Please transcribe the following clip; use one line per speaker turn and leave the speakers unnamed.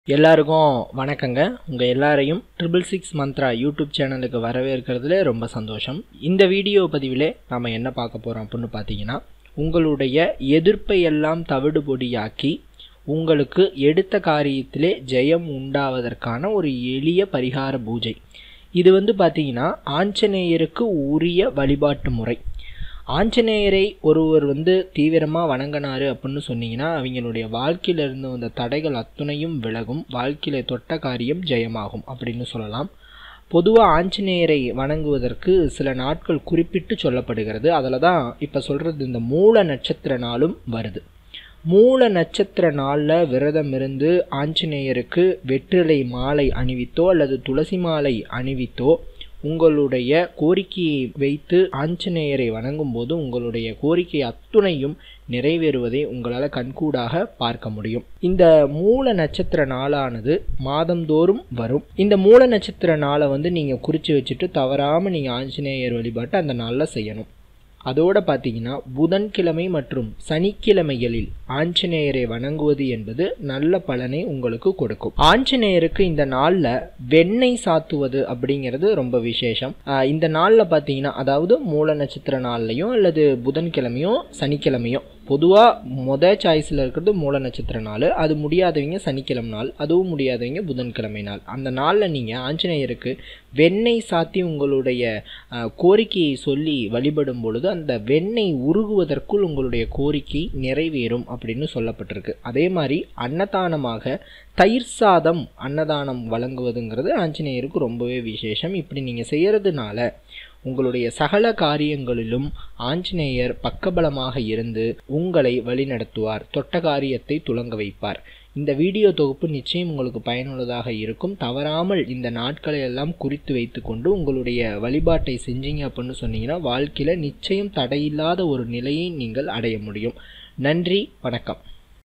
எல்லாருக்கும் வணக்கங்க உங்கள் எல்லாரையும் ட்ரிபிள் சிக்ஸ் மந்த்ரா யூடியூப் சேனலுக்கு வரவேற்கிறதுல ரொம்ப சந்தோஷம் இந்த வீடியோ பதிவில் நாம் என்ன பார்க்க போகிறோம் அப்படின்னு பார்த்தீங்கன்னா உங்களுடைய எதிர்ப்பை எல்லாம் தவிடு பொடியாக்கி உங்களுக்கு எடுத்த காரியத்திலே ஜெயம் உண்டாவதற்கான ஒரு எளிய பரிகார பூஜை இது வந்து பார்த்தீங்கன்னா ஆஞ்சநேயருக்கு உரிய வழிபாட்டு முறை ஆஞ்சநேயரை ஒருவர் வந்து தீவிரமாக வணங்கினாரு அப்படின்னு சொன்னீங்கன்னா அவங்களுடைய வாழ்க்கையில இருந்து வந்த தடைகள் அத்துணையும் விலகும் வாழ்க்கையில தொட்ட காரியம் ஜெயமாகும் அப்படின்னு சொல்லலாம் பொதுவாக ஆஞ்சநேயரை வணங்குவதற்கு சில நாட்கள் குறிப்பிட்டு சொல்லப்படுகிறது அதில் தான் இப்போ சொல்கிறது இந்த மூல நட்சத்திர நாளும் வருது மூல நட்சத்திர நாளில் விரதம் இருந்து ஆஞ்சநேயருக்கு வெற்றிலை மாலை அணிவித்தோ அல்லது துளசி மாலை அணிவித்தோ உங்களுடைய கோரிக்கையை வைத்து ஆஞ்சநேயரை வணங்கும் போது உங்களுடைய கோரிக்கை அத்துணையும் நிறைவேறுவதை உங்களால் கண்கூடாக பார்க்க முடியும் இந்த மூல நட்சத்திர நாளானது மாதந்தோறும் வரும் இந்த மூல நட்சத்திர நாளை வந்து நீங்கள் குறித்து வச்சுட்டு தவறாமல் நீங்கள் ஆஞ்சநேயர் வழிபாட்டை அந்த நாளில் செய்யணும் அதோட பார்த்தீங்கன்னா புதன்கிழமை மற்றும் சனிக்கிழமைகளில் ஆஞ்சநேயரை வணங்குவது என்பது நல்ல பலனை உங்களுக்கு கொடுக்கும் ஆஞ்சநேயருக்கு இந்த நாளில் வெண்ணெய் சாத்துவது அப்படிங்கிறது ரொம்ப விசேஷம் ஆஹ் இந்த நாளில் பார்த்தீங்கன்னா அதாவது மூல நட்சத்திர நாள்லையும் அல்லது புதன்கிழமையும் சனிக்கிழமையும் பொதுவாக மொத சாய்ஸில் இருக்கிறது மூல நட்சத்திர நாள் அது முடியாதவங்க சனிக்கிழமை நாள் அதுவும் முடியாதவங்க புதன்கிழமை நாள் அந்த நாளில் நீங்கள் ஆஞ்சநேயருக்கு வெண்ணெய் சாத்தி உங்களுடைய அஹ், கோரிக்கையை சொல்லி வழிபடும் பொழுது அந்த வெண்ணெய் உருகுவதற்குள் உங்களுடைய கோரிக்கை நிறைவேறும் அப்படின்னு சொல்லப்பட்டிருக்கு அதே மாதிரி அன்னதானமாக தயிர் சாதம் அன்னதானம் வழங்குவதுங்கிறது ஆஞ்சநேயருக்கு ரொம்பவே விசேஷம் இப்படி நீங்கள் செய்கிறதுனால உங்களுடைய சகல காரியங்களிலும் ஆஞ்சநேயர் பக்கபலமாக இருந்து உங்களை வழிநடத்துவார் தொட்ட காரியத்தை துலங்க வைப்பார் இந்த வீடியோ தொகுப்பு நிச்சயம் உங்களுக்கு பயனுள்ளதாக இருக்கும் தவறாமல் இந்த நாட்களை எல்லாம் குறித்து வைத்துக்கொண்டு உங்களுடைய வழிபாட்டை செஞ்சீங்க அப்படின்னு சொன்னீங்கன்னா வாழ்க்கையில் நிச்சயம் தடையில்லாத ஒரு நிலையை நீங்கள் அடைய முடியும் நன்றி வணக்கம்